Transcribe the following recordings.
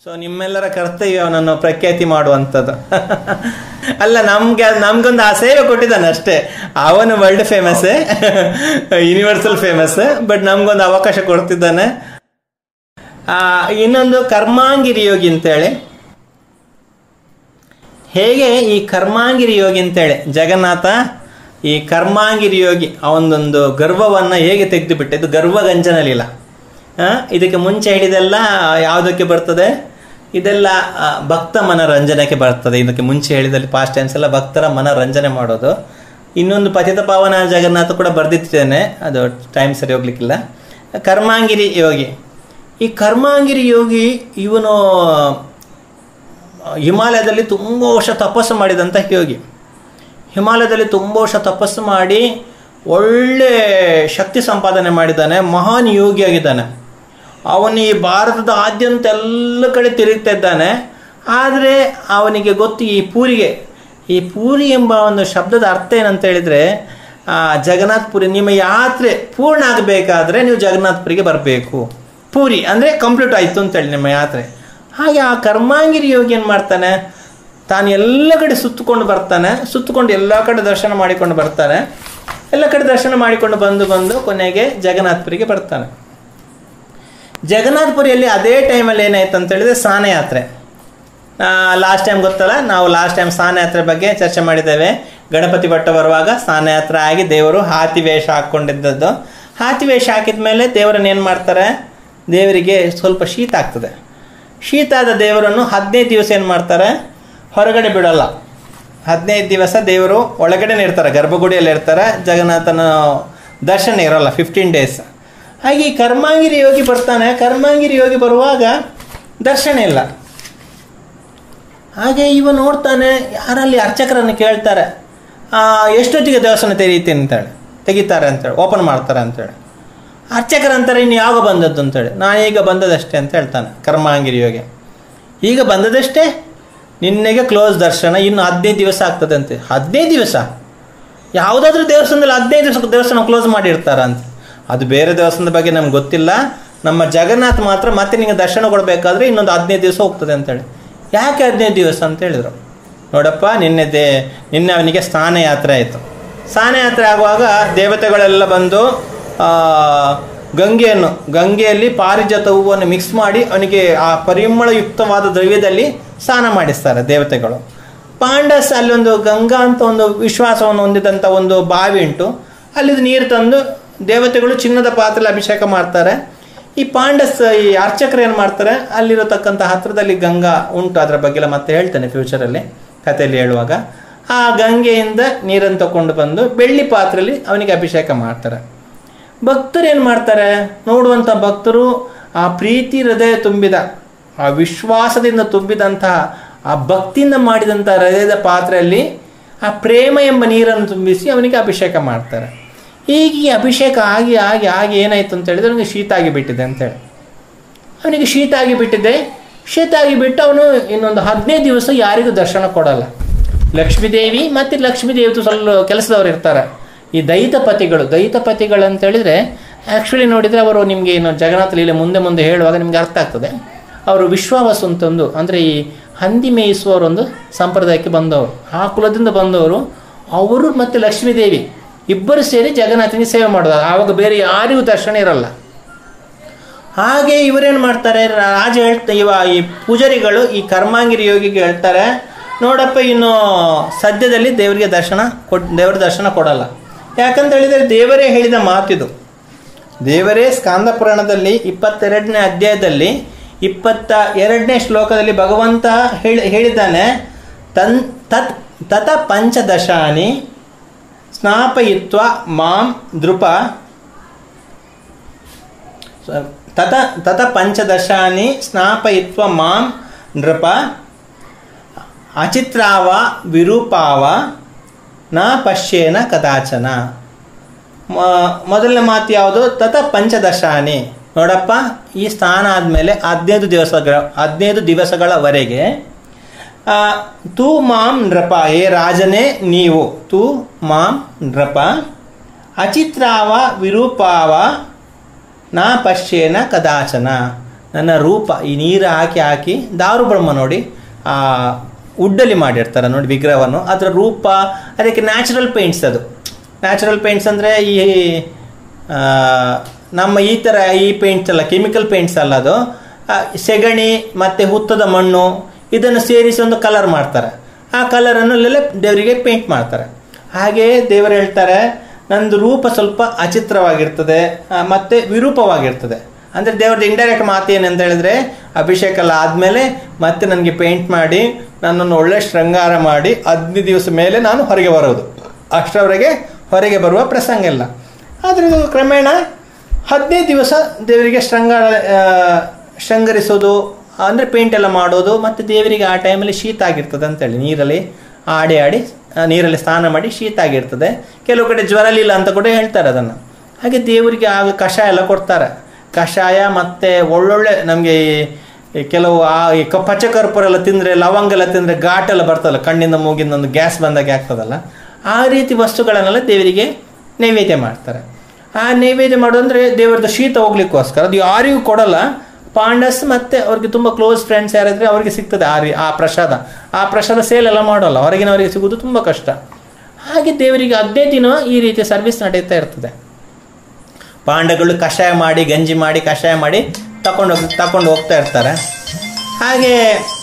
so ನಿಮ್ಮೆಲ್ಲರ ಕರ್ತವ್ಯ ಅವನನ್ನು ಪ್ರಖ್ಯಾತಿ ಮಾಡುವಂಥದ್ದು ಅಲ್ಲ ನಮ್ಗೆ ನಮ್ಗೊಂದು ಆ ಸೇವೆ ಕೊಟ್ಟಿದ್ದಾನೆ ಅಷ್ಟೇ ಅವನು world famous universal famous but ನಮ್ಗೊಂದು ಅವಕಾಶ ಕೊಡ್ತಿದ್ದಾನೆ ಆ, ಇನ್ನೊಂದು ಕರ್ಮಾಂಗಿರಿ ಯೋಗಿ ಅಂತೇಳಿ ಹೇಗೆ ಈ ಕರ್ಮಾಂಗಿರಿ ಯೋಗಿ ಅಂತೇಳಿ ಜಗನ್ನಾಥ ಈ ಕರ್ಮಾಂಗಿರಿ ಯೋಗಿ ಅವನದೊಂದು ಗರ್ವವನ್ನು ಹೇಗೆ ತೆಗೆದು ಬಿಟ್ಟೆ ಇದು ಗರ್ವಗಂಜನ ಲೀಲ ಆ, ಇದಕ್ಕೆ ಮುಂಚೆ ಹೇಳಿದೆಲ್ಲ ಯಾವುದಕ್ಕೆ ಬರ್ತದೆ ಇದೆಲ್ಲ ಆ, ಭಕ್ತ ಮನರಂಜನೆಗೆ ಬರ್ತದೆ ಇದಕ್ಕೆ ಮುಂಚೆ ಹೇಳಿದಲ್ಲಿ ಪಾಸ್ಟ್ ಟೈಮ್ಸ್ ಎಲ್ಲ ಭಕ್ತರ ಮನರಂಜನೆ ಮಾಡೋದು ಇನ್ನೊಂದು ಪತಿತ ಪಾವನ ಜಗನ್ನಾಥ ಕೂಡ ಬರೆದಿದ್ದೇನೆ ಅದು ಟೈಮ್ ಸರಿ ಹೋಗ್ಲಿಕ್ಕಿಲ್ಲ ಕರ್ಮಾಂಗಿರಿ ಯೋಗಿ ಈ ಕರ್ಮಾಂಗಿರಿ ಯೋಗಿ ಇವನು ಹಿಮಾಲಯದಲ್ಲಿ ತುಂಬ ವರ್ಷ ತಪಸ್ಸು ಮಾಡಿದಂಥ ಯೋಗಿ ಹಿಮಾಲಯದಲ್ಲಿ ತುಂಬ ವರ್ಷ ತಪಸ್ಸು ಮಾಡಿ ಒಳ್ಳೆ ಶಕ್ತಿ ಸಂಪಾದನೆ ಮಾಡಿದ್ದಾನೆ ಮಹಾನ್ ಯೋಗಿಯಾಗಿದ್ದಾನೆ ಅವನು ಈ ಭಾರತದ ಆದ್ಯಂತ ಎಲ್ಲ ಕಡೆ ತಿರುಗ್ತಾ ಇದ್ದಾನೆ ಆದರೆ ಅವನಿಗೆ ಗೊತ್ತು ಈ ಪೂರಿಗೆ ಈ ಪೂರಿ ಎಂಬ ಒಂದು ಶಬ್ದದ ಅರ್ಥ ಏನಂತ ಹೇಳಿದರೆ ಜಗನ್ನಾಥ್ ಪುರಿ ನಿಮ್ಮ ಯಾತ್ರೆ ಪೂರ್ಣ ಆಗಬೇಕಾದ್ರೆ ನೀವು ಜಗನ್ನಾಥ್ ಪುರಿಗೆ ಬರಬೇಕು ಪೂರಿ ಅಂದರೆ ಕಂಪ್ಲೀಟ್ ಆಯಿತು ಅಂತೇಳಿ ನಿಮ್ಮ ಯಾತ್ರೆ ಹಾಗೆ ಆ ಕರ್ಮಾಂಗಿರಿ ಯೋಗಿ ಏನು ಮಾಡ್ತಾನೆ ತಾನು ಎಲ್ಲ ಕಡೆ ಸುತ್ತಕೊಂಡು ಬರ್ತಾನೆ ಸುತ್ತಕೊಂಡು ಎಲ್ಲ ಕಡೆ ದರ್ಶನ ಮಾಡಿಕೊಂಡು ಬರ್ತಾನೆ ಎಲ್ಲ ಕಡೆ ದರ್ಶನ ಮಾಡಿಕೊಂಡು ಬಂದು ಬಂದು ಕೊನೆಗೆ ಜಗನ್ನಾಥ್ಪುರಿಗೆ ಬರ್ತಾನೆ ಜಗನ್ನಾಥ್ಪುರಿಯಲ್ಲಿ ಅದೇ ಟೈಮಲ್ಲಿ ಏನಾಯ್ತು ಅಂತ ಹೇಳಿದ್ರೆ ಸ್ನಾನಯಾತ್ರೆ ಲಾಸ್ಟ್ ಟೈಮ್ ಗೊತ್ತಲ್ಲ ನಾವು ಲಾಸ್ಟ್ ಟೈಮ್ ಸ್ನಾನಯಾತ್ರೆ ಬಗ್ಗೆ ಚರ್ಚೆ ಮಾಡಿದ್ದೇವೆ ಗಣಪತಿ ಭಟ್ಟ ಬರುವಾಗ ಸ್ನಾನಯಾತ್ರೆ ಆಗಿ ದೇವರು ಹಾತಿ ವೇಷ ಹಾಕ್ಕೊಂಡಿದ್ದದ್ದು ಹಾತಿ ವೇಷ ಹಾಕಿದ ಮೇಲೆ ದೇವರನ್ನ ಏನು ಮಾಡ್ತಾರೆ ದೇವರಿಗೆ ಸ್ವಲ್ಪ ಶೀತ ಆಗ್ತದೆ ಶೀತ ಆದ ದೇವರನ್ನು ಹದಿನೈದು ದಿವಸ ಏನು ಮಾಡ್ತಾರೆ ಹೊರಗಡೆ ಬಿಡಲ್ಲ ಹದಿನೈದು ದಿವಸ ದೇವರು ಒಳಗಡೆನೇ ಇರ್ತಾರೆ ಗರ್ಭಗುಡಿಯಲ್ಲಿ ಇರ್ತಾರೆ ಜಗನ್ನಾಥನ ದರ್ಶನ ಇರೋಲ್ಲ ಫಿಫ್ಟೀನ್ ಡೇಸ್ ಹಾಗೆ ಈ ಕರ್ಮಾಂಗಿರಿ ಯೋಗಿ ಬರ್ತಾನೆ ಕರ್ಮಾಂಗಿರಿ ಯೋಗಿ ಬರುವಾಗ ದರ್ಶನ ಇಲ್ಲ ಹಾಗೆ ಇವ ನೋಡ್ತಾನೆ ಯಾರಲ್ಲಿ ಅರ್ಚಕರನ್ನು ಕೇಳ್ತಾರೆ ಆ, ಎಷ್ಟೊತ್ತಿಗೆ ದೇವಸ್ಥಾನ ತೆರೀತೀನಿ ಅಂತೇಳಿ ತೆಗಿತಾರೆ ಅಂತೇಳಿ ಓಪನ್ ಮಾಡ್ತಾರೆ ಅಂತೇಳಿ ಅರ್ಚಕರು ಅಂತಾರೆ ಇನ್ನು ಯಾವಾಗ ಬಂದದ್ದು ಅಂತೇಳಿ ನಾನು ಈಗ ಬಂದದಷ್ಟೇ ಅಂತ ಹೇಳ್ತಾನೆ ಕರ್ಮಾಂಗಿರಿ ಯೋಗಿ ಈಗ ಬಂದದಷ್ಟೇ ನಿನ್ನೆಗೆ ಕ್ಲೋಸ್ ದರ್ಶನ ಇನ್ನು ಹದಿನೈದು ದಿವಸ ಆಗ್ತದೆ ಅಂತೆ ಹದಿನೈದು ದಿವಸ ಯಾವುದಾದ್ರೂ ದೇವಸ್ಥಾನದಲ್ಲಿ ಹದಿನೈದು ದಿವಸ ದೇವಸ್ಥಾನ ಕ್ಲೋಸ್ ಮಾಡಿರ್ತಾರ ಅಂತ ಅದು ಬೇರೆ ದೇವಸ್ಥಾನದ ಬಗ್ಗೆ ನಮ್ಗೆ ಗೊತ್ತಿಲ್ಲ ನಮ್ಮ ಜಗನ್ನಾಥ್ ಮಾತ್ರ ಮತ್ತೆ ನಿಮಗೆ ದರ್ಶನ ಕೊಡಬೇಕಾದ್ರೆ ಇನ್ನೊಂದು ಹದಿನೈದು ದಿವಸ ಹೋಗ್ತದೆ ಅಂತೇಳಿ ಯಾಕೆ ಹದಿನೈದು ದಿವಸ ಅಂತ ಹೇಳಿದರು ನೋಡಪ್ಪ ನಿನ್ನೆ ದೇ ನಿನ್ನೆ ಅವನಿಗೆ ಸ್ನಾನ ಯಾತ್ರೆ ಆಯಿತು ಸ್ನಾನ ಯಾತ್ರೆ ಆಗುವಾಗ ದೇವತೆಗಳೆಲ್ಲ ಬಂದು ಆ, ಗಂಗೆಯನ್ನು ಗಂಗೆಯಲ್ಲಿ ಪಾರಿಜಾತ ಹೂವನ್ನು ಮಿಕ್ಸ್ ಮಾಡಿ ಅವನಿಗೆ ಆ ಪರಿಮಳಯುಕ್ತವಾದ ದ್ರವ್ಯದಲ್ಲಿ ಸ್ನಾನ ಮಾಡಿಸ್ತಾರೆ ದೇವತೆಗಳು ಪಾಂಡಸ್ ಅಲ್ಲೊಂದು ಗಂಗಾ ಅಂತ ಒಂದು ವಿಶ್ವಾಸವನ್ನು ಹೊಂದಿದಂಥ ಒಂದು ಬಾವಿ ಉಂಟು ಅಲ್ಲಿದು ನೀರು ತಂದು ದೇವತೆಗಳು ಚಿನ್ನದ ಪಾತ್ರೆಯಲ್ಲಿ ಅಭಿಷೇಕ ಮಾಡ್ತಾರೆ ಈ ಪಾಂಡಸ್ ಈ ಅರ್ಚಕರು ಏನು ಮಾಡ್ತಾರೆ ಅಲ್ಲಿರತಕ್ಕಂಥ ಹತ್ರದಲ್ಲಿ ಗಂಗಾ ಉಂಟು ಅದರ ಬಗ್ಗೆ ಎಲ್ಲ ಮತ್ತೆ ಹೇಳ್ತೇನೆ ಫ್ಯೂಚರಲ್ಲಿ ಕಥೆಯಲ್ಲಿ ಹೇಳುವಾಗ ಆ ಗಂಗೆಯಿಂದ ನೀರನ್ನು ತಗೊಂಡು ಬಂದು ಬೆಳ್ಳಿ ಪಾತ್ರೆಯಲ್ಲಿ ಅವನಿಗೆ ಅಭಿಷೇಕ ಮಾಡ್ತಾರೆ ಭಕ್ತರು ಏನು ಮಾಡ್ತಾರೆ ನೋಡುವಂಥ ಭಕ್ತರು ಆ ಪ್ರೀತಿ ಹೃದಯ ತುಂಬಿದ ಆ ವಿಶ್ವಾಸದಿಂದ ತುಂಬಿದಂತಹ ಆ ಭಕ್ತಿಯಿಂದ ಮಾಡಿದಂಥ ಹೃದಯದ ಪಾತ್ರೆಯಲ್ಲಿ ಆ ಪ್ರೇಮ ಎಂಬ ನೀರನ್ನು ತುಂಬಿಸಿ ಅವನಿಗೆ ಅಭಿಷೇಕ ಮಾಡ್ತಾರೆ ಈಗ ಈ ಅಭಿಷೇಕ ಆಗಿ ಆಗಿ ಆಗಿ ಏನಾಯ್ತು ಅಂತ ಹೇಳಿದ್ರೆ ಅವನಿಗೆ ಶೀತ ಆಗಿಬಿಟ್ಟಿದೆ ಅಂತೇಳಿ ಅವನಿಗೆ ಶೀತ ಆಗಿಬಿಟ್ಟಿದೆ ಶೀತ ಆಗಿಬಿಟ್ಟು ಅವನು ಇನ್ನೊಂದು ಹದಿನೈದು ದಿವಸ ಯಾರಿಗೂ ದರ್ಶನ ಕೊಡಲ್ಲ ಲಕ್ಷ್ಮೀದೇವಿ ಮತ್ತು ಲಕ್ಷ್ಮೀದೇವಿದು ಸ್ವಲ್ಪ ಕೆಲಸದವ್ರು ಇರ್ತಾರೆ ಈ ದೈತಪತಿಗಳು ದೈತಪತಿಗಳು ಅಂತ ಹೇಳಿದ್ರೆ ಆ್ಯಕ್ಚುಲಿ ನೋಡಿದರೆ ಅವರು ನಿಮಗೆ ಏನು ಜಗನ್ನಾಥ ಲೀಲೆ ಮುಂದೆ ಮುಂದೆ ಹೇಳುವಾಗ ನಿಮಗೆ ಅರ್ಥ ಆಗ್ತದೆ ಅವರು ವಿಶ್ವಾವಸು ಅಂತಂದು ಅಂದರೆ ಈ ಹಂದಿ ಮೇಯಿಸುವವರೊಂದು ಸಂಪ್ರದಾಯಕ್ಕೆ ಬಂದವರು ಆ ಕುಲದಿಂದ ಬಂದವರು ಅವರು ಮತ್ತು ಲಕ್ಷ್ಮೀದೇವಿ ಇಬ್ಬರು ಸೇರಿ ಜಗನ್ನಾಥನಿಗೆ ಸೇವೆ ಮಾಡೋದು ಆವಾಗ ಬೇರೆ ಯಾರಿಗೂ ದರ್ಶನ ಇರಲ್ಲ ಹಾಗೆ ಇವರೇನು ಮಾಡ್ತಾರೆ ರಾಜ ಹೇಳ್ತಾ ಇವ ಈ ಪೂಜಾರಿಗಳು ಈ ಕರ್ಮಾಂಗಿರಿ ಯೋಗಿಗೆ ಹೇಳ್ತಾರೆ ನೋಡಪ್ಪ ಇನ್ನು ಸದ್ಯದಲ್ಲಿ ದೇವರಿಗೆ ದರ್ಶನ ಕೊಡ್ ದೇವರ ದರ್ಶನ ಕೊಡಲ್ಲ ಯಾಕಂತ ಹೇಳಿದರೆ ದೇವರೇ ಹೇಳಿದ ಮಾತಿದು ದೇವರೇ ಸ್ಕಾಂದ ಪುರಾಣದಲ್ಲಿ ಇಪ್ಪತ್ತೆರಡನೇ ಅಧ್ಯಾಯದಲ್ಲಿ ಇಪ್ಪತ್ತ ಎರಡನೇ ಶ್ಲೋಕದಲ್ಲಿ ಭಗವಂತ ಹೇಳಿ ಹೇಳಿದ್ದಾನೆ ತನ್ ತತ್ ತತ ಪಂಚದಶಾನಿ ಸ್ನಾಪಯಿತ್ವ ಮಾಂ ದೃಪ ಸ- ತತ ತತ ಪಂಚದಶಾನಿ ಸ್ನಾಪಯಿತ್ವ ಮಾಂ ನೃಪ ಅಚಿತ್ರಾವ ವಿರೂಪಾವ ನ ಪಶ್ಯೇನ ಕದಾಚನ ಮ- ಮೊದಲನೇ ಮಾತು ಯಾವುದು ತತ ಪಂಚದಶಾನಿ ನೋಡಪ್ಪ ಈ ಸ್ಥಾನ ಆದಮೇಲೆ ಹದಿನೈದು ದಿವಸಗಳ ಹದಿನೈದು ದಿವಸಗಳವರೆಗೆ ಆ, ತು ಮಾಂ ನೃಪ ಏ ರಾಜನೇ ನೀವು ತು ಮಾಂ ನೃಪ ಅಚಿತ್ರಾವ ವಿರೂಪಾವ ನಾ ಪಶ್ಯೇನ ಕದಾಚನ ನನ್ನ ರೂಪ ಈ ನೀರು ಹಾಕಿ ಹಾಕಿ ದಾರು ಬ್ರಹ್ಮ ನೋಡಿ ಆ ಉಡ್ಡಲ್ಲಿ ಮಾಡಿರ್ತಾರೆ ನೋಡಿ ವಿಗ್ರಹವನ್ನು ಅದರ ರೂಪ ಅದಕ್ಕೆ ನ್ಯಾಚುರಲ್ ಪೇಂಟ್ಸ್ ಅದು ನ್ಯಾಚುರಲ್ ಪೇಂಟ್ಸ್ ಅಂದರೆ ಈ ಆ, ನಮ್ಮ ಈ ಥರ ಈ ಪೇಂಟ್ಸ್ ಅಲ್ಲ ಕೆಮಿಕಲ್ ಪೇಂಟ್ಸ್ ಅಲ್ಲ ಅದು ಆ, ಸೆಗಣಿ ಮತ್ತು ಹುತ್ತದ ಮಣ್ಣು ಇದನ್ನು ಸೇರಿಸಿ ಒಂದು ಕಲರ್ ಮಾಡ್ತಾರೆ ಆ ಕಲರನ್ನು ಅಲ್ಲೆಲ್ಲ ದೇವರಿಗೆ ಪೇಂಟ್ ಮಾಡ್ತಾರೆ ಹಾಗೆ ದೇವರು ಹೇಳ್ತಾರೆ ನಂದು ರೂಪ ಸ್ವಲ್ಪ ಅಚಿತ್ರವಾಗಿರ್ತದೆ ಆ, ಮತ್ತೆ ವಿರೂಪವಾಗಿರ್ತದೆ ಅಂದರೆ ದೇವ್ರದ್ದು ಇಂಡೈರೆಕ್ಟ್ ಮಾತು ಏನಂತ ಹೇಳಿದ್ರೆ ಅಭಿಷೇಕ ಎಲ್ಲ ಆದಮೇಲೆ ಮತ್ತೆ ನನಗೆ ಪೇಂಟ್ ಮಾಡಿ ನನ್ನನ್ನು ಒಳ್ಳೆ ಶೃಂಗಾರ ಮಾಡಿ ಹದಿನೈದು ದಿವಸ ಮೇಲೆ ನಾನು ಹೊರಗೆ ಬರೋದು ಅಷ್ಟರವರೆಗೆ ಹೊರಗೆ ಬರುವ ಪ್ರಸಂಗ ಇಲ್ಲ ಆದರೆ ಇದು ಕ್ರಮೇಣ ಹದಿನೈದು ದಿವಸ ದೇವರಿಗೆ ಶೃಂಗಾರ ಆ, ಶೃಂಗರಿಸೋದು ಅಂದರೆ ಪೇಂಟ್ ಎಲ್ಲ ಮಾಡೋದು ಮತ್ತು ದೇವರಿಗೆ ಆ ಟೈಮಲ್ಲಿ ಶೀತ ಆಗಿರ್ತದೆ ಅಂತೇಳಿ ನೀರಲ್ಲಿ ಆಡಿ ಆಡಿ ಆ, ನೀರಲ್ಲಿ ಸ್ನಾನ ಮಾಡಿ ಶೀತ ಆಗಿರ್ತದೆ ಕೆಲವು ಕಡೆ ಜ್ವರಲಿಲ್ಲ ಅಂತ ಕೂಡ ಹೇಳ್ತಾರೆ ಅದನ್ನು ಹಾಗೆ ದೇವರಿಗೆ ಆಗ ಕಷಾಯ ಎಲ್ಲ ಕೊಡ್ತಾರೆ ಕಷಾಯ ಮತ್ತು ಒಳ್ಳೊಳ್ಳೆ ನಮಗೆ ಈ ಕೆಲವು ಆ ಈ ಕ ಪಚ್ಚಕರ್ಪೂರ ಎಲ್ಲ ತಿಂದರೆ ಲವಂಗ ಎಲ್ಲ ತಿಂದರೆ ಘಾಟೆಲ್ಲ ಬರ್ತದಲ್ಲ ಕಣ್ಣಿಂದ ಮೂಗಿಂದ ಒಂದು ಗ್ಯಾಸ್ ಬಂದಾಗೆ ಆಗ್ತದಲ್ಲ ಆ ರೀತಿ ವಸ್ತುಗಳನ್ನೆಲ್ಲ ದೇವರಿಗೆ ನೈವೇದ್ಯ ಮಾಡ್ತಾರೆ ಆ ನೈವೇದ್ಯ ಮಾಡೋದಂದ್ರೆ ದೇವರದ್ದು ಶೀತ ಹೋಗ್ಲಿಕ್ಕೋಸ್ಕರ ಅದು ಯಾರಿಗೂ ಕೊಡಲ್ಲ ಪಾಂಡಸ್ ಮತ್ತೆ ಅವ್ರಿಗೆ ತುಂಬ ಕ್ಲೋಸ್ ಫ್ರೆಂಡ್ಸ್ ಯಾರಿದ್ರೆ ಅವ್ರಿಗೆ ಸಿಗ್ತದೆ ಆ ರೀ ಆ ಪ್ರಸಾದ ಆ ಪ್ರಸಾದ ಸೇಲ್ ಎಲ್ಲ ಮಾಡೋಲ್ಲ ಹೊರಗಿನವರಿಗೆ ಸಿಗೋದು ತುಂಬ ಕಷ್ಟ ಹಾಗೆ ದೇವರಿಗೆ ಹದಿನೈದು ದಿನ ಈ ರೀತಿ ಸರ್ವಿಸ್ ನಡೀತಾ ಇರ್ತದೆ ಪಾಂಡಗಳು ಕಷಾಯ ಮಾಡಿ ಗಂಜಿ ಮಾಡಿ ಕಷಾಯ ಮಾಡಿ ತಕೊಂಡು ಹೋಗಿ ತಕೊಂಡು ಹೋಗ್ತಾ ಇರ್ತಾರೆ ಹಾಗೆ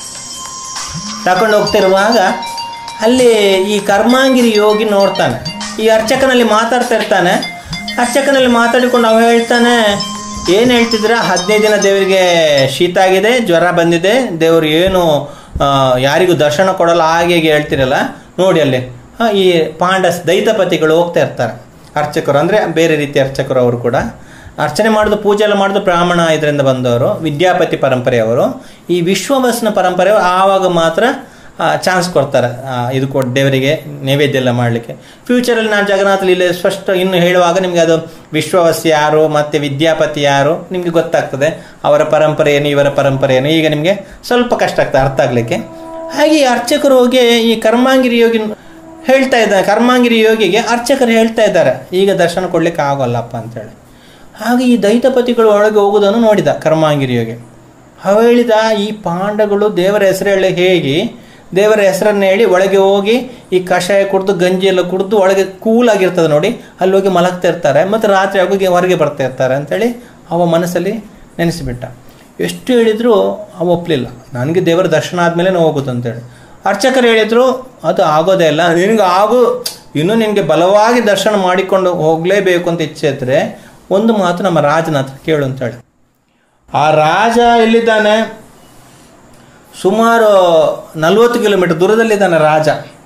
ತಕೊಂಡು ಹೋಗ್ತಿರುವಾಗ ಅಲ್ಲಿ ಈ ಕರ್ಮಾಂಗಿರಿ ಯೋಗಿ ನೋಡ್ತಾನೆ ಈ ಅರ್ಚಕನಲ್ಲಿ ಮಾತಾಡ್ತಾ ಇರ್ತಾನೆ ಅರ್ಚಕನಲ್ಲಿ ಮಾತಾಡಿಕೊಂಡು ಅವ ಹೇಳ್ತಾನೆ ಏನು ಹೇಳ್ತಿದ್ರ ಹದಿನೈದು ದಿನ ದೇವರಿಗೆ ಶೀತ ಆಗಿದೆ ಜ್ವರ ಬಂದಿದೆ ದೇವರು ಏನು ಆ, ಯಾರಿಗೂ ದರ್ಶನ ಕೊಡಲ್ಲ ಹಾಗೆ ಹೀಗೆ ಹೇಳ್ತಿರಲ್ಲ ನೋಡಿ ಅಲ್ಲಿ ಆ, ಈ ಪಾಂಡಸ್ ದೈತಪತಿಗಳು ಹೋಗ್ತಾ ಇರ್ತಾರೆ ಅರ್ಚಕರು ಅಂದರೆ ಬೇರೆ ರೀತಿ ಅರ್ಚಕರು ಅವರು ಕೂಡ ಅರ್ಚನೆ ಮಾಡೋದು ಪೂಜೆ ಎಲ್ಲ ಮಾಡೋದು ಬ್ರಾಹ್ಮಣ ಇದರಿಂದ ಬಂದವರು ವಿದ್ಯಾಪತಿ ಪರಂಪರೆಯವರು ಈ ವಿಶ್ವವಸ್ನ ಪರಂಪರೆ ಆವಾಗ ಮಾತ್ರ ಚಾನ್ಸ್ ಕೊಡ್ತಾರೆ ಆ, ಇದು ಕೊಟ್ಟು ದೇವರಿಗೆ ನೈವೇದ್ಯ ಎಲ್ಲ ಮಾಡಲಿಕ್ಕೆ ಫ್ಯೂಚರಲ್ಲಿ ನಾನು ಜಗನ್ನಾಥಲ್ಲಿ ಇಲ್ಲಿ ಸ್ಪಷ್ಟ ಇನ್ನು ಹೇಳುವಾಗ ನಿಮಗೆ ಅದು ವಿಶ್ವವಸ್ ಯಾರು ಮತ್ತು ವಿದ್ಯಾಪತಿ ಯಾರು ನಿಮಗೆ ಗೊತ್ತಾಗ್ತದೆ ಅವರ ಪರಂಪರೆ ಏನು ಇವರ ಪರಂಪರೆ ಏನು ಈಗ ನಿಮಗೆ ಸ್ವಲ್ಪ ಕಷ್ಟ ಆಗ್ತದೆ ಅರ್ಥ ಆಗಲಿಕ್ಕೆ ಹಾಗೆ ಈ ಅರ್ಚಕರು ಹೋಗಿ ಈ ಕರ್ಮಾಂಗಿರಿ ಯೋಗಿ ಹೇಳ್ತಾ ಇದ್ದಾರೆ ಕರ್ಮಾಂಗಿರಿ ಯೋಗಿಗೆ ಅರ್ಚಕರು ಹೇಳ್ತಾ ಇದ್ದಾರೆ ಈಗ ದರ್ಶನ ಕೊಡ್ಲಿಕ್ಕೆ ಆಗೋಲ್ಲಪ್ಪ ಅಂತೇಳಿ ಹಾಗೆ ಈ ದೈತಪತಿಗಳು ಒಳಗೆ ಹೋಗುವುದನ್ನು ನೋಡಿದ ಕರ್ಮಾಂಗಿರಿ ಯೋಗಿ ಅವ ಹೇಳಿದ ಈ ಪಾಂಡಗಳು ದೇವರ ಹೆಸರು ಹೇಳಿ ಹೇಗೆ ದೇವರ ಹೆಸರನ್ನು ಹೇಳಿ ಒಳಗೆ ಹೋಗಿ ಈ ಕಷಾಯ ಕುಡಿದು ಗಂಜಿ ಎಲ್ಲ ಕುಡಿದು ಒಳಗೆ ಕೂಲಾಗಿರ್ತದೆ ನೋಡಿ ಅಲ್ಲಿ ಹೋಗಿ ಮಲಗ್ತಾ ಇರ್ತಾರೆ ಮತ್ತು ರಾತ್ರಿ ಆಗೋಗಿ ಹೊರಗೆ ಬರ್ತಾ ಇರ್ತಾರೆ ಅಂತೇಳಿ ಅವ ಮನಸ್ಸಲ್ಲಿ ನೆನೆಸಿಬಿಟ್ಟ ಎಷ್ಟು ಹೇಳಿದ್ರು ಅವ ಒಪ್ಪಲಿಲ್ಲ ನನಗೆ ದೇವರ ದರ್ಶನ ಆದಮೇಲೆ ಹೋಗೋದು ಅಂತೇಳಿ ಅರ್ಚಕರು ಹೇಳಿದ್ರು ಅದು ಆಗೋದೇ ಇಲ್ಲ ನಿನಗೆ ಆಗು ಇನ್ನೂ ನಿನಗೆ ಬಲವಾಗಿ ದರ್ಶನ ಮಾಡಿಕೊಂಡು ಹೋಗಲೇಬೇಕು ಅಂತ ಇಚ್ಛೆ ಇದ್ರೆ ಒಂದು ಮಾತು ನಮ್ಮ ರಾಜನ ಹತ್ರ ಕೇಳು ಅಂತೇಳಿ ಆ ರಾಜ ಎಲ್ಲಿದ್ದಾನೆ ಸುಮಾರು ನಲ್ವತ್ತು ಕಿಲೋಮೀಟರ್ ದೂರದಲ್ಲಿದ್ದಾನೆ ರಾಜ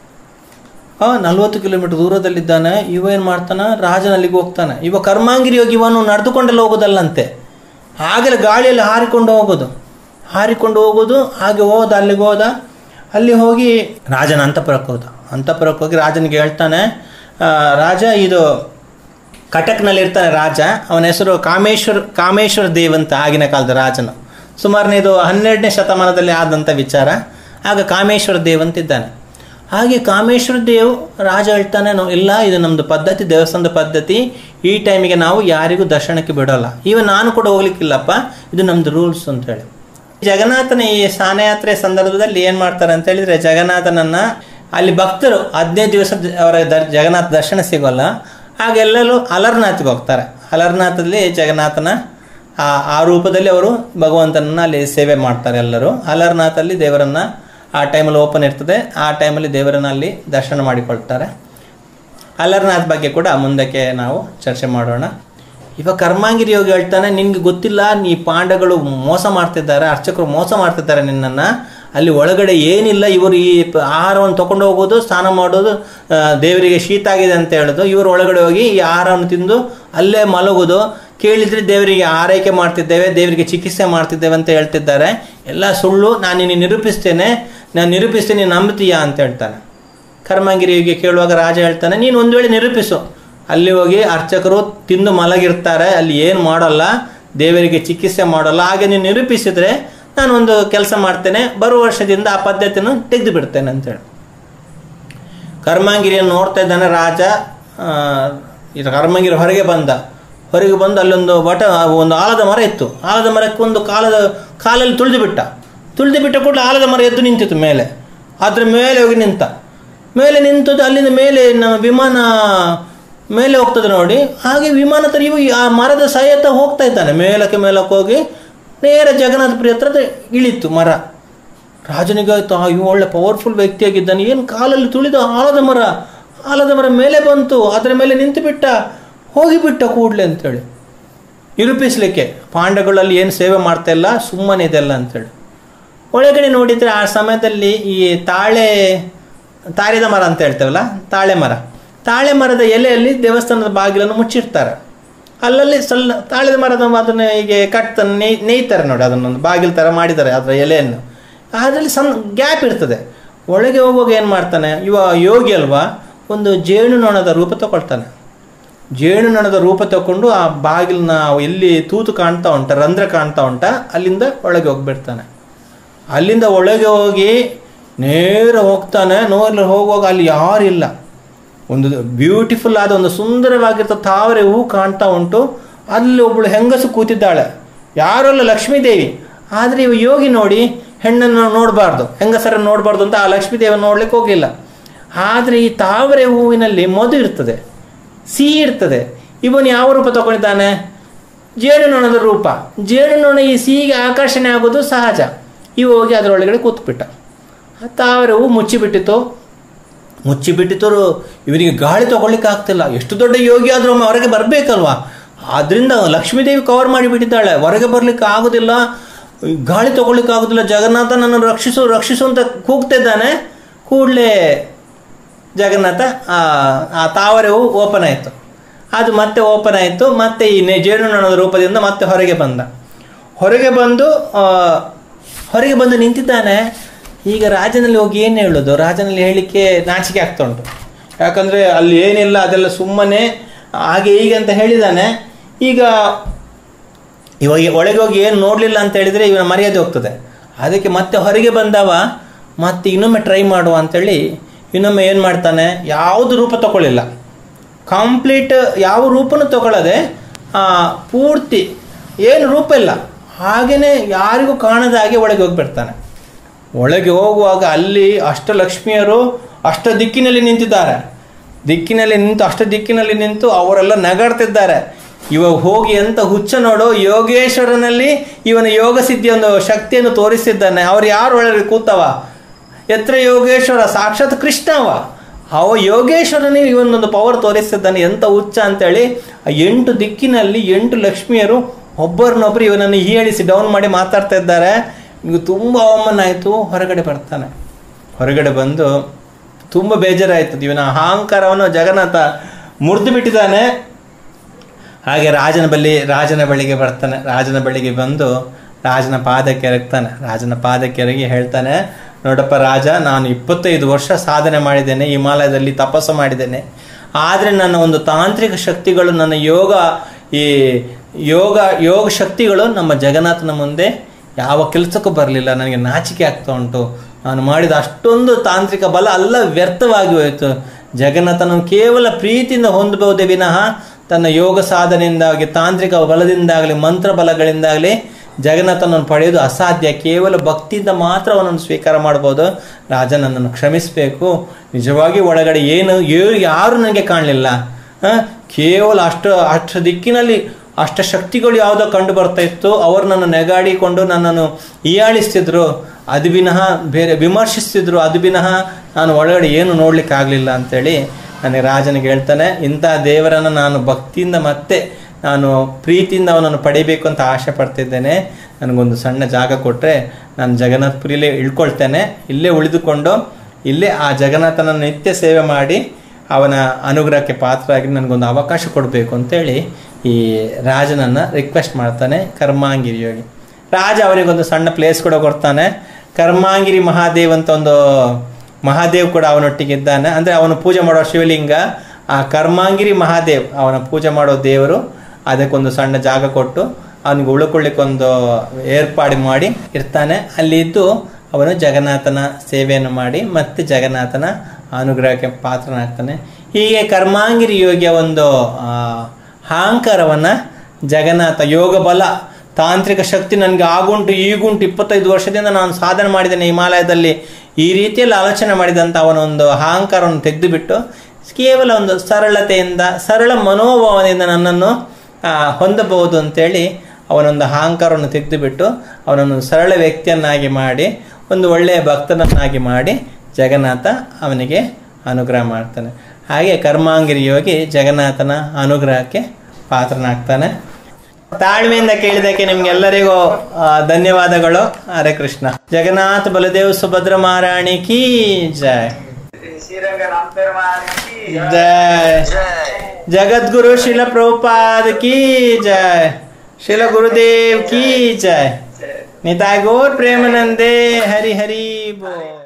ಆ ನಲ್ವತ್ತು ಕಿಲೋಮೀಟರ್ ದೂರದಲ್ಲಿದ್ದಾನೆ ಇವ ಏನು ಮಾಡ್ತಾನೆ ರಾಜನಲ್ಲಿಗೆ ಹೋಗ್ತಾನೆ ಇವ ಕರ್ಮಾಂಗಿರಿ ಯೋಗಿ ಇವನು ನಡೆದುಕೊಂಡೆಲ್ಲ ಹೋಗೋದಲ್ಲಂತೆ ಆಗಲೇ ಗಾಳಿಯಲ್ಲಿ ಹಾರಿಕೊಂಡು ಹೋಗೋದು ಹಾರಿಕೊಂಡು ಹೋಗೋದು ಹಾಗೆ ಹೋದ ಅಲ್ಲಿಗೆ ಹೋದ ಅಲ್ಲಿ ಹೋಗಿ ರಾಜನ ಅಂತಪುರಕ್ಕೆ ಹೋದ ಅಂತಪುರಕ್ಕೆ ಹೋಗಿ ರಾಜನಿಗೆ ಹೇಳ್ತಾನೆ ಆ, ರಾಜ ಇದು ಕಟಕ್ನಲ್ಲಿ ಇರ್ತಾನೆ ರಾಜ ಅವನ ಹೆಸರು ಕಾಮೇಶ್ವರ್ ಕಾಮೇಶ್ವರ ದೇವ್ ಅಂತ ಆಗಿನ ಕಾಲದ ರಾಜನು ಸುಮಾರು ಇದು ಹನ್ನೆರಡನೇ ಶತಮಾನದಲ್ಲಿ ಆದಂಥ ವಿಚಾರ ಆಗ ಕಾಮೇಶ್ವರ ದೇವ್ ಅಂತಿದ್ದಾನೆ ಹಾಗೆ ಕಾಮೇಶ್ವರ ದೇವ್ ರಾಜ ಹೇಳ್ತಾನೆ "ನೋ- ಇಲ್ಲ ಇದು ನಮ್ಮದು ಪದ್ಧತಿ ದೇವಸ್ಥಾನದ ಪದ್ಧತಿ ಈ ಟೈಮಿಗೆ ನಾವು ಯಾರಿಗೂ ದರ್ಶನಕ್ಕೆ ಬಿಡೋಲ್ಲ ಈಗ ನಾನು ಕೂಡ ಹೋಗ್ಲಿಕ್ಕಿಲ್ಲಪ್ಪ ಇದು ನಮ್ಮದು ರೂಲ್ಸ್ ಅಂತ ಹೇಳಿ ಜಗನ್ನಾಥನ ಈ ಸ್ನಾನಯಾತ್ರೆ ಸಂದರ್ಭದಲ್ಲಿ ಏನು ಮಾಡ್ತಾರೆ ಅಂತ ಹೇಳಿದ್ರೆ ಜಗನ್ನಾಥನನ್ನ ಅಲ್ಲಿ ಭಕ್ತರು ಹದಿನೈದು ದಿವಸ ಅವರ ದರ್ ಜಗನ್ನಾಥ ದರ್ಶನ ಸಿಗೋಲ್ಲ ಆಗ ಎಲ್ಲರೂ ಅಲರ್ನಾಥ್ಗೆ ಹೋಗ್ತಾರೆ ಅಲರ್ನಾಥಲ್ಲಿ ಜಗನ್ನಾಥನ ಆ ಆ ರೂಪದಲ್ಲಿ ಅವರು ಭಗವಂತನನ್ನ ಅಲ್ಲಿ ಸೇವೆ ಮಾಡ್ತಾರೆ ಎಲ್ಲರೂ ಅಲರ್ನಾಥಲ್ಲಿ ದೇವರನ್ನ ಆ ಟೈಮಲ್ಲಿ ಓಪನ್ ಇರ್ತದೆ ಆ ಟೈಮಲ್ಲಿ ದೇವರನ್ನ ಅಲ್ಲಿ ದರ್ಶನ ಮಾಡಿಕೊಳ್ತಾರೆ ಅಲರ್ನಾಥ್ ಬಗ್ಗೆ ಕೂಡ ಮುಂದಕ್ಕೆ ನಾವು ಚರ್ಚೆ ಮಾಡೋಣ ಇವಾಗ ಕರ್ಮಾಂಗಿರಿ ಯೋಗಿ ಹೇಳ್ತಾನೆ ನಿನ್ಗೆ ಗೊತ್ತಿಲ್ಲ ನೀ ಪಾಂಡಗಳು ಮೋಸ ಮಾಡ್ತಿದ್ದಾರೆ ಅರ್ಚಕರು ಮೋಸ ಮಾಡ್ತಿದ್ದಾರೆ ನಿನ್ನನ್ನ ಅಲ್ಲಿ ಒಳಗಡೆ ಏನಿಲ್ಲ ಇವರು ಈ ಪ- ಆಹಾರವನ್ನು ತಗೊಂಡು ಹೋಗೋದು ಸ್ನಾನ ಮಾಡೋದು ಆ, ದೇವರಿಗೆ ಶೀತ ಆಗಿದೆ ಅಂತ ಹೇಳೋದು ಇವರು ಒಳಗಡೆ ಹೋಗಿ ಈ ಆಹಾರವನ್ನು ತಿಂದು ಅಲ್ಲೇ ಮಲಗೋದು ಕೇಳಿದ್ರೆ ದೇವರಿಗೆ ಆರೈಕೆ ಮಾಡ್ತಿದ್ದೇವೆ ದೇವರಿಗೆ ಚಿಕಿತ್ಸೆ ಮಾಡ್ತಿದ್ದೇವೆ ಅಂತ ಹೇಳ್ತಿದ್ದಾರೆ ಎಲ್ಲ ಸುಳ್ಳು ನಾನು ನಿನ್ನ ನಿರೂಪಿಸ್ತೇನೆ ನಾನು ನಿರೂಪಿಸ್ತೇನೆ ನೀನು ನಂಬ್ತೀಯಾ ಅಂತ ಹೇಳ್ತಾನೆ ಕರ್ಮಂಗಿರಿಗೆ ಕೇಳುವಾಗ ರಾಜ ಹೇಳ್ತಾನೆ ನೀನು ಒಂದು ವೇಳೆ ನಿರೂಪಿಸು ಅಲ್ಲಿ ಹೋಗಿ ಅರ್ಚಕರು ತಿಂದು ಮಲಗಿರ್ತಾರೆ ಅಲ್ಲಿ ಏನು ಮಾಡಲ್ಲ ದೇವರಿಗೆ ಚಿಕಿತ್ಸೆ ಮಾಡಲ್ಲ ಹಾಗೆ ನೀನು ನಿರೂಪಿಸಿದ್ರೆ ನಾನು ಒಂದು ಕೆಲಸ ಮಾಡ್ತೇನೆ ಬರುವ ವರ್ಷದಿಂದ ಆ ಪದ್ಧತಿಯನ್ನು ತೆಗೆದು ಬಿಡ್ತೇನೆ ಅಂತೇಳಿ ಕರ್ಮಂಗಿರಿಯನ್ನು ನೋಡ್ತಾ ಇದ್ದಾನೆ ರಾಜ ಆ, ಇದು ಕರ್ಮಂಗಿರಿ ಹೊರಗೆ ಬಂದ ಹೊರಗೆ ಬಂದು ಅಲ್ಲೊಂದು ಬಟ ಒಂದು ಆಲದ ಮರ ಇತ್ತು ಆಲದ ಮರಕ್ಕೆ ಒಂದು ಕಾಲದ ಕಾಲಲ್ಲಿ ತುಳಿದು ಬಿಟ್ಟ ತುಳಿದು ಬಿಟ್ಟ ಕೂಡಲೇ ಆಲದ ಮರ ಎದ್ದು ನಿಂತಿತ್ತು ಮೇಲೆ ಅದ್ರ ಮೇಲೆ ಹೋಗಿ ನಿಂತ ಮೇಲೆ ನಿಂತದ್ದು ಅಲ್ಲಿಂದ ಮೇಲೆ ನಮ್ಮ ವಿಮಾನ ಮೇಲೆ ಹೋಗ್ತದೆ ನೋಡಿ ಹಾಗೆ ವಿಮಾನ ತರ ಇವು ಆ ಮರದ ಸಹಿತ ಹೋಗ್ತಾ ಇದ್ದಾನೆ ಮೇಲಕ್ಕೆ ಮೇಲಕ್ಕೆ ಹೋಗಿ ನೇರ ಜಗನ್ನಾಥಪುರಿ ಹತ್ರ ಅದು ಇಳಿತು ಮರ ರಾಜನಿಗೆ ಆಯ್ತು ಆ ಇವ ಒಳ್ಳೆ ಪವರ್ಫುಲ್ ವ್ಯಕ್ತಿಯಾಗಿದ್ದಾನೆ ಏನು ಕಾಲಲ್ಲಿ ತುಳಿದ ಆಲದ ಮರ ಆಲದ ಮರ ಮೇಲೆ ಬಂತು ಅದರ ಮೇಲೆ ನಿಂತು ಬಿಟ್ಟ ಹೋಗಿಬಿಟ್ಟ ಕೂಡಲೇ ಅಂತೇಳಿ ನಿರೂಪಿಸ್ಲಿಕ್ಕೆ ಪಾಂಡಗಳಲ್ಲಿ ಏನು ಸೇವೆ ಮಾಡ್ತಾ ಇಲ್ಲ ಸುಮ್ಮನೆ ಇದೆಲ್ಲ ಅಂತೇಳಿ ಒಳಗಡೆ ನೋಡಿದರೆ ಆ ಸಮಯದಲ್ಲಿ ಈ ತಾಳೆ ತಾರಿದ ಮರ ಅಂತ ಹೇಳ್ತೇವಲ್ಲ ತಾಳೆ ಮರ ತಾಳೆ ಮರದ ಎಲೆಯಲ್ಲಿ ದೇವಸ್ಥಾನದ ಬಾಗಿಲನ್ನು ಮುಚ್ಚಿರ್ತಾರೆ ಅಲ್ಲಲ್ಲಿ ಸಣ್ಣ ತಾಳೆದ ಮರದ ಅದನ್ನು ಹೀಗೆ ಕಟ್ ನೇಯ್ ನೇಯ್ತಾರೆ ನೋಡಿ ಅದನ್ನೊಂದು ಬಾಗಿಲು ಥರ ಮಾಡಿದ್ದಾರೆ ಅದರ ಎಲೆಯನ್ನು ಅದರಲ್ಲಿ ಸಣ್ಣ ಗ್ಯಾಪ್ ಇರ್ತದೆ ಒಳಗೆ ಹೋಗುವಾಗ ಏನು ಮಾಡ್ತಾನೆ ಇವ ಯೋಗಿ ಅಲ್ವಾ ಒಂದು ಜೇನುನೊಣದ ರೂಪ ತಗೊಳ್ತಾನೆ ಜೇನುನೊಣದ ರೂಪ ತಗೊಂಡು ಆ ಬಾಗಿಲನ್ನ ಎಲ್ಲಿ ತೂತು ಕಾಣ್ತಾ ಉಂಟ ರಂಧ್ರ ಕಾಣ್ತಾ ಉಂಟ ಅಲ್ಲಿಂದ ಒಳಗೆ ಹೋಗ್ಬಿಡ್ತಾನೆ ಅಲ್ಲಿಂದ ಒಳಗೆ ಹೋಗಿ ನೇರ ಹೋಗ್ತಾನೆ ನೋಡ್ಲಿ ಹೋಗುವಾಗ ಅಲ್ಲಿ ಯಾರಿಲ್ಲ ಒಂದು ಬ್ಯೂಟಿಫುಲ್ ಆದ ಒಂದು ಸುಂದರವಾಗಿರ್ತ ತಾವರೆ ಹೂ ಕಾಣ್ತಾ ಉಂಟು ಅಲ್ಲಿ ಒಬ್ಬಳು ಹೆಂಗಸು ಕೂತಿದ್ದಾಳೆ ಯಾರಲ್ಲ ಲಕ್ಷ್ಮೀದೇವಿ ಆದರೆ ಇವ ಯೋಗಿ ನೋಡಿ ಹೆಣ್ಣನ್ನು ನೋಡಬಾರ್ದು ಹೆಂಗಸರನ್ನು ನೋಡಬಾರ್ದು ಅಂತ ಆ ಲಕ್ಷ್ಮೀದೇವಿಯನ್ನು ನೋಡ್ಲಿಕ್ಕೆ ಹೋಗಲಿಲ್ಲ ಆದರೆ ಈ ತಾವರೆ ಹೂವಿನಲ್ಲಿ ಮಧು ಇರ್ತದೆ ಸಿಹಿ ಇರ್ತದೆ ಇವನು ಯಾವ ರೂಪ ತಗೊಂಡಿದ್ದಾನೆ ಜೇನುನೊಣದ ರೂಪ ಜೇನುನೊಣ ಈ ಸಿಹಿಗೆ ಆಕರ್ಷಣೆ ಆಗೋದು ಸಹಜ ಇವ ಹೋಗಿ ಅದರೊಳಗಡೆ ಕೂತ್ಬಿಟ್ಟ ಆ ತಾವರೆ ಹೂ ಮುಚ್ಚಿಬಿಟ್ಟಿತು ಮುಚ್ಚಿಬಿಟ್ಟಿತು ಇವನಿಗೆ ಗಾಳಿ ತಗೊಳ್ಳಿಕ್ಕೆ ಆಗ್ತಿಲ್ಲ ಎಷ್ಟು ದೊಡ್ಡ ಯೋಗಿ ಆದರೂ ಒಮ್ಮೆ ಹೊರಗೆ ಬರಬೇಕಲ್ವಾ ಆದ್ರಿಂದ ಲಕ್ಷ್ಮೀದೇವಿ ಕವರ್ ಮಾಡಿಬಿಟ್ಟಿದ್ದಾಳೆ ಹೊರಗೆ ಬರಲಿಕ್ಕೆ ಆಗೋದಿಲ್ಲ ಗಾಳಿ ತಗೊಳ್ಳಿಕ್ಕೆ ಆಗೋದಿಲ್ಲ ಜಗನ್ನಾಥ ನನ್ನನ್ನು ರಕ್ಷಿಸು ರಕ್ಷಿಸು ಅಂತ ಕೂಗ್ತಿದ್ದಾನೆ ಕೂಡಲೇ ಜಗನ್ನಾಥ ಆ ಆ ತಾವರೆ ಹೂ ಓಪನ್ ಆಯಿತು ಅದು ಮತ್ತೆ ಓಪನ್ ಆಯಿತು ಮತ್ತೆ ಈ ನೆ- ಜೇನುನೊಣದ ರೂಪದಿಂದ ಮತ್ತೆ ಹೊರಗೆ ಬಂದ ಹೊರಗೆ ಬಂದು ಆ, ಹೊರಗೆ ಬಂದು ನಿಂತಿದ್ದಾನೆ ಈಗ ರಾಜನಲ್ಲಿ ಹೋಗಿ ಏನು ಹೇಳೋದು ರಾಜನಲ್ಲಿ ಹೇಳಲಿಕ್ಕೆ ನಾಚಿಕೆ ಆಗ್ತಾ ಉಂಟು ಯಾಕಂದರೆ ಅಲ್ಲಿ ಏನಿಲ್ಲ ಅದೆಲ್ಲ ಸುಮ್ಮನೆ ಹಾಗೆ ಹೀಗೆ ಅಂತ ಹೇಳಿದ್ದಾನೆ ಈಗ ಇವಾಗ ಒಳಗೆ ಹೋಗಿ ಏನು ನೋಡಲಿಲ್ಲ ಅಂತ ಹೇಳಿದರೆ ಇವನ ಮರ್ಯಾದೆ ಹೋಗ್ತದೆ ಅದಕ್ಕೆ ಮತ್ತೆ ಹೊರಗೆ ಬಂದವ ಮತ್ತೆ ಇನ್ನೊಮ್ಮೆ ಟ್ರೈ ಮಾಡುವ ಅಂತೇಳಿ ಇನ್ನೊಮ್ಮೆ ಏನು ಮಾಡ್ತಾನೆ ಯಾವುದು ರೂಪ ತಗೊಳ್ಳಿಲ್ಲ ಕಂಪ್ಲೀಟ್ ಯಾವ ರೂಪನೂ ತಗೊಳ್ಳದೆ ಆ, ಪೂರ್ತಿ ಏನು ರೂಪ ಇಲ್ಲ ಹಾಗೆಯೇ ಯಾರಿಗೂ ಕಾಣದ ಹಾಗೆ ಒಳಗೆ ಹೋಗ್ಬಿಡ್ತಾನೆ ಒಳಗೆ ಹೋಗುವಾಗ ಅಲ್ಲಿ ಅಷ್ಟಲಕ್ಷ್ಮಿಯರು ಅಷ್ಟ ದಿಕ್ಕಿನಲ್ಲಿ ನಿಂತಿದ್ದಾರೆ ದಿಕ್ಕಿನಲ್ಲಿ ನಿಂತು ಅಷ್ಟ ದಿಕ್ಕಿನಲ್ಲಿ ನಿಂತು ಅವರೆಲ್ಲ ನಗಾಡ್ತಿದ್ದಾರೆ ಇವ ಹೋಗಿ ಎಂತ ಹುಚ್ಚ ನೋಡು ಯೋಗೇಶ್ವರನಲ್ಲಿ ಇವನ ಯೋಗ ಸಿದ್ಧಿ ಒಂದು ಶಕ್ತಿಯನ್ನು ತೋರಿಸಿದ್ದಾನೆ ಅವ್ರು ಯಾರು ಒಳಗೆ ಕೂತವ ಎತ್ರ ಯೋಗೇಶ್ವರ ಸಾಕ್ಷಾತ್ ಕೃಷ್ಣವ ಅವ ಯೋಗೇಶ್ವರನಿಗೆ ಇವನೊಂದು ಪವರ್ ತೋರಿಸಿದ್ದಾನೆ ಎಂತ ಹುಚ್ಚ ಅಂತೇಳಿ ಆ ಎಂಟು ದಿಕ್ಕಿನಲ್ಲಿ ಎಂಟು ಲಕ್ಷ್ಮಿಯರು ಒಬ್ಬರನ್ನೊಬ್ಬರು ಇವನನ್ನು ಹೀಯಾಳಿಸಿ ಡೌನ್ ಮಾಡಿ ಮಾತಾಡ್ತಾ ಇದ್ದಾರೆ ಇವಾಗ ತುಂಬ ಅವಮಾನ ಆಯಿತು ಹೊರಗಡೆ ಬರ್ತಾನೆ ಹೊರಗಡೆ ಬಂದು ತುಂಬ ಬೇಜಾರಾಯ್ತದೆ ಇವನ ಅಹಂಕಾರವನ್ನು ಜಗನ್ನಾಥ ಮುರಿದು ಬಿಟ್ಟಿದ್ದಾನೆ ಹಾಗೆ ರಾಜನ ಬಳಿ ರಾಜನ ಬಳಿಗೆ ಬರ್ತಾನೆ ರಾಜನ ಬಳಿಗೆ ಬಂದು ರಾಜನ ಪಾದಕ್ಕೆ ಎರಗ್ತಾನೆ ರಾಜನ ಪಾದಕ್ಕೆ ಎರಗಿ ಹೇಳ್ತಾನೆ ನೋಡಪ್ಪ ರಾಜ ನಾನು ಇಪ್ಪತ್ತೈದು ವರ್ಷ ಸಾಧನೆ ಮಾಡಿದ್ದೇನೆ ಹಿಮಾಲಯದಲ್ಲಿ ತಪಸ್ಸು ಮಾಡಿದ್ದೇನೆ ಆದರೆ ನನ್ನ ಒಂದು ತಾಂತ್ರಿಕ ಶಕ್ತಿಗಳು ನನ್ನ ಯೋಗ ಈ ಯೋಗ ಯೋಗ ಶಕ್ತಿಗಳು ನಮ್ಮ ಜಗನ್ನಾಥನ ಮುಂದೆ ಯಾವ ಕೆಲಸಕ್ಕೂ ಬರಲಿಲ್ಲ ನನಗೆ ನಾಚಿಕೆ ಆಗ್ತಾ ಉಂಟು ನಾನು ಮಾಡಿದ ಅಷ್ಟೊಂದು ತಾಂತ್ರಿಕ ಬಲ ಎಲ್ಲ ವ್ಯರ್ಥವಾಗಿ ಹೋಯಿತು ಜಗನ್ನಾಥನ ಕೇವಲ ಪ್ರೀತಿಯಿಂದ ಹೊಂದಬಹುದೇ ವಿನಃ ತನ್ನ ಯೋಗ ಸಾಧನೆಯಿಂದಾಗಲಿ ತಾಂತ್ರಿಕ ಬಲದಿಂದಾಗಲಿ ಮಂತ್ರ ಬಲಗಳಿಂದಾಗಲಿ ಜಗನ್ನಾಥನನ್ನು ಪಡೆಯೋದು ಅಸಾಧ್ಯ ಕೇವಲ ಭಕ್ತಿಯಿಂದ ಮಾತ್ರ ಅವನನ್ನು ಸ್ವೀಕಾರ ಮಾಡ್ಬೋದು ರಾಜ ನನ್ನನ್ನು ಕ್ಷಮಿಸಬೇಕು ನಿಜವಾಗಿ ಒಳಗಡೆ ಏನು ಏ- ಯಾರು ನನಗೆ ಕಾಣಲಿಲ್ಲ ಆ, ಕೇವಲ ಅಷ್ಟು ಅಷ್ಟು ದಿಕ್ಕಿನಲ್ಲಿ ಅಷ್ಟ ಶಕ್ತಿಗಳು ಯಾವುದೋ ಕಂಡು ಬರ್ತಾ ಇತ್ತು ಅವರು ನನ್ನ ನೆಗಾಡಿಕೊಂಡು ನನ್ನನ್ನು ಹೀಯಾಳಿಸ್ತಿದ್ರು ಅದು ವಿನಃ ಬೇರೆ ವಿಮರ್ಶಿಸ್ತಿದ್ರು ಅದು ವಿನಃ ನಾನು ಒಳಗಡೆ ಏನು ನೋಡ್ಲಿಕ್ಕೆ ಆಗಲಿಲ್ಲ ಅಂತೇಳಿ ನನಗೆ ರಾಜನಿಗೆ ಹೇಳ್ತಾನೆ ಇಂಥ ದೇವರನ್ನು ನಾನು ಭಕ್ತಿಯಿಂದ ಮತ್ತೆ ನಾನು ಪ್ರೀತಿಯಿಂದ ಅವನನ್ನು ಪಡಿಬೇಕು ಅಂತ ಆಸೆ ಪಡ್ತಿದ್ದೇನೆ ನನಗೊಂದು ಸಣ್ಣ ಜಾಗ ಕೊಟ್ಟರೆ ನಾನು ಜಗನ್ನಾಥಪುರಿಲೇ ಇಳ್ಕೊಳ್ತೇನೆ ಇಲ್ಲೇ ಉಳಿದುಕೊಂಡು ಇಲ್ಲೇ ಆ ಜಗನ್ನಾಥನ ನಿತ್ಯ ಸೇವೆ ಮಾಡಿ ಅವನ ಅನುಗ್ರಹಕ್ಕೆ ಪಾತ್ರರಾಗಿ ನನಗೊಂದು ಅವಕಾಶ ಕೊಡಬೇಕು ಅಂತೇಳಿ ಈ ರಾಜನನ್ನು ರಿಕ್ವೆಸ್ಟ್ ಮಾಡ್ತಾನೆ ಕರ್ಮಾಂಗಿರಿ ಯೋಗಿ ರಾಜ ಅವರಿಗೊಂದು ಸಣ್ಣ ಪ್ಲೇಸ್ ಕೂಡ ಕೊಡ್ತಾನೆ ಕರ್ಮಾಂಗಿರಿ ಮಹಾದೇವ್ ಅಂತ ಒಂದು ಮಹಾದೇವ್ ಕೂಡ ಅವನೊಟ್ಟಿಗೆ ಇದ್ದಾನೆ ಅಂದರೆ ಅವನು ಪೂಜೆ ಮಾಡೋ ಶಿವಲಿಂಗ ಆ ಕರ್ಮಾಂಗಿರಿ ಮಹಾದೇವ್ ಅವನ ಪೂಜೆ ಮಾಡೋ ದೇವರು ಅದಕ್ಕೊಂದು ಸಣ್ಣ ಜಾಗ ಕೊಟ್ಟು ಅವನಿಗೆ ಉಳ್ಕೊಳ್ಳಿಕ್ಕೆ ಒಂದು ಏರ್ಪಾಡು ಮಾಡಿ ಇರ್ತಾನೆ ಅಲ್ಲಿ ಇದ್ದು ಅವನು ಜಗನ್ನಾಥನ ಸೇವೆಯನ್ನು ಮಾಡಿ ಮತ್ತೆ ಜಗನ್ನಾಥನ ಅನುಗ್ರಹಕ್ಕೆ ಪಾತ್ರನಾಗ್ತಾನೆ ಹೀಗೆ ಕರ್ಮಾಂಗಿರಿ ಯೋಗಿಯ ಒಂದು ಆ, ಅಹಂಕಾರವನ್ನು ಜಗನ್ನಾಥ ಯೋಗ ಬಲ ತಾಂತ್ರಿಕ ಶಕ್ತಿ ನನಗೆ ಆಗುಂಟು ಈಗುಂಟು ಇಪ್ಪತ್ತೈದು ವರ್ಷದಿಂದ ನಾನು ಸಾಧನೆ ಮಾಡಿದ್ದೇನೆ ಹಿಮಾಲಯದಲ್ಲಿ ಈ ರೀತಿಯಲ್ಲಿ ಆಲೋಚನೆ ಮಾಡಿದಂಥ ಅವನೊಂದು ಅಹಂಕಾರವನ್ನು ತೆಗೆದುಬಿಟ್ಟು ಕೇವಲ ಒಂದು ಸರಳತೆಯಿಂದ ಸರಳ ಮನೋಭಾವನೆಯಿಂದ ನನ್ನನ್ನು ಆ, ಹೊಂದಬಹುದು ಅಂತೇಳಿ ಅವನೊಂದು ಅಹಂಕಾರವನ್ನು ತೆಗೆದುಬಿಟ್ಟು ಅವನನ್ನು ಸರಳ ವ್ಯಕ್ತಿಯನ್ನಾಗಿ ಮಾಡಿ ಒಂದು ಒಳ್ಳೆಯ ಭಕ್ತನನ್ನಾಗಿ ಮಾಡಿ ಜಗನ್ನಾಥ ಅವನಿಗೆ ಅನುಗ್ರಹ ಮಾಡ್ತಾನೆ ಹಾಗೆ ಕರ್ಮಾಂಗಿರಿ ಯೋಗಿ ಜಗನ್ನಾಥನ ಅನುಗ್ರಹಕ್ಕೆ ಪಾತ್ರನಾಗ್ತಾನೆ ತಾಳ್ಮೆಯಿಂದ ಕೇಳಿದಕ್ಕೆ ನಿಮ್ಗೆಲ್ಲರಿಗೂ ಆ, ಧನ್ಯವಾದಗಳು ಹರೇ ಕೃಷ್ಣ ಜಗನ್ನಾಥ ಬಲದೇವ್ ಸುಭದ್ರ ಮಹಾರಾಣಿ ಕೀ ಜಯ ಶ್ರೀರಂಗ ರಾಮ್ ಪೆರುಮಾಳ್ ಕಿ ಜಯ जय जगद्गुरु शिल प्रभुपाद की जय शिल गुरुदेव की जय निताय गौर प्रेमानंदे हरि हरि बोल